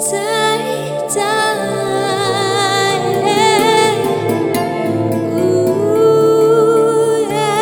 Die, die. Ooh,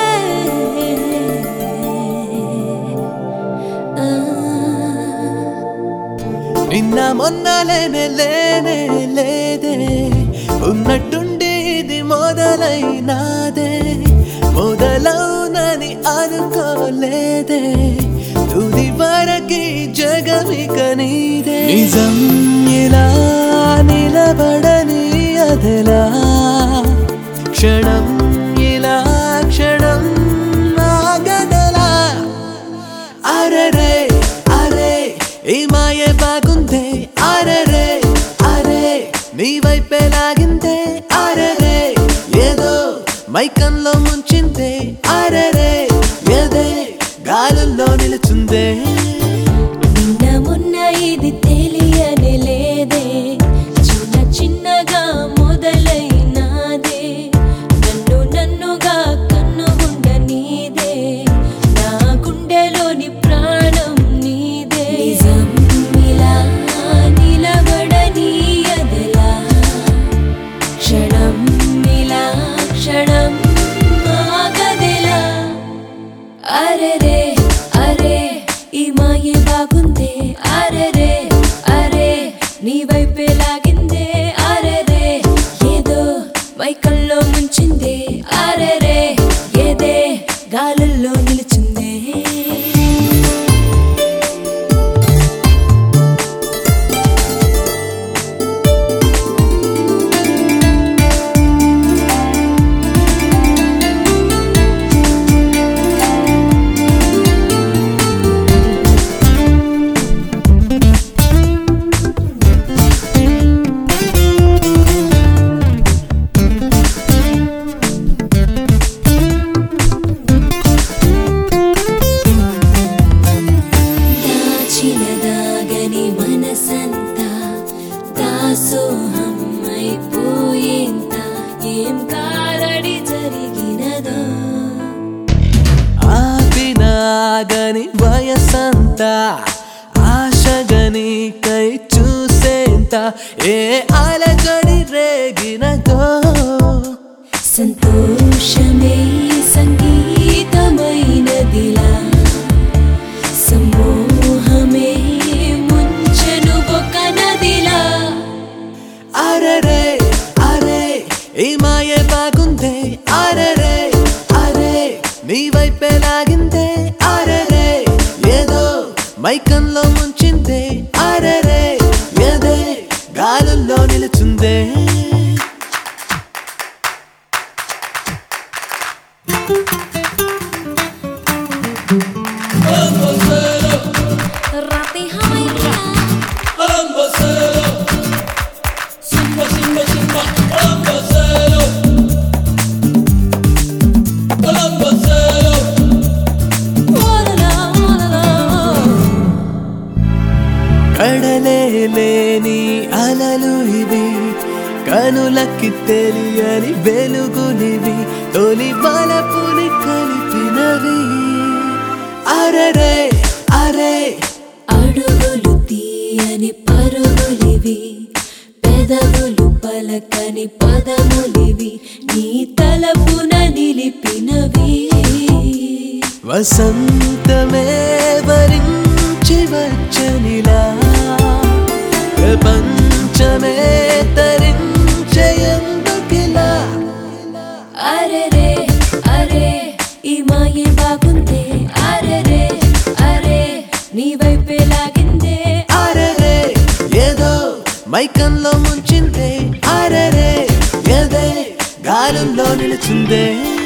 yeah. Ah. నిన్న మొన్న లేనే లేనే లేదే ఉన్నట్టుండి ఇది మొదలైనాదే మొదలవునని అనుకోలేదే తుది వరకి జగమిక నీదే నిజం ఇలా నిలబడని అదలా క్షణం ఇలా క్షణం ఆగదలా అరరే అరే ఈ మాయ బాగుందే అరరే అరే నీ వైపే లాగిందే అరరే ఏదో మైకంలో ముంచిందే అరరే ఏదే గాలుల్లో నిలుచుందే నిన్న మొన్న ఇది తెలియని లేదే చిన్న చిన్నగా మొదలైనాదే నన్ను నన్నుగా కన్ను ఉండ నీదే నా గుండెలోని ప్రాణం నీదే నిజం ఇలా నిలబడని అదలా క్షణం ఇలా క్షణం ఆగదెలా అరెరే అరే ఈ మాయ బాగుందే అరెరే అరే నీ వైపే లాగిందే అరెరే ఏదో మైకల్లో ముంచిందే అరెరే ఏదే గాలుల్లో నిలిచిందే దాచినదాగని మనసంతా దాసోహం అయిపోయేంత ఏం కారడి జరిగినదో ఆపినాగని వయసంతా ఆశగని కై చూసేంత ఏ అలజడి రేగినదో సంతోషమే సంగీతమైనదిలా సమూహమే ముంచెను ఒక నదిలా అరరే అరే ఈ మాయ బాగుందే అరరే అరే నీ వైపే లాగిందే అరరే ఏదో మైకంలో ముంచిందే అరరే ఏదే గాలుల్లో నిలుచుందే Rati Hamaika కడలే లేని అలలు ఇవి కనులకి తెలియని వెలుగునివి తొలి బలపుని కలిపినవి అరరే అరే అడుగులు తీయని పరుగులివి పెదవులు పలకని పదములివి నీ తలపున నిలిపినవి వసంతమే వరించి వచ్చనిలా ప్రపంచమే తరించయందుకిలా అరెరే అరే ఈ మాయ బాగుందే అరెరే అరే నీ వైపే లాగిందే అరరే ఏదో మైకంలో ముంచిందే అరరే ఏదే గాలుల్లో నిలుచుందే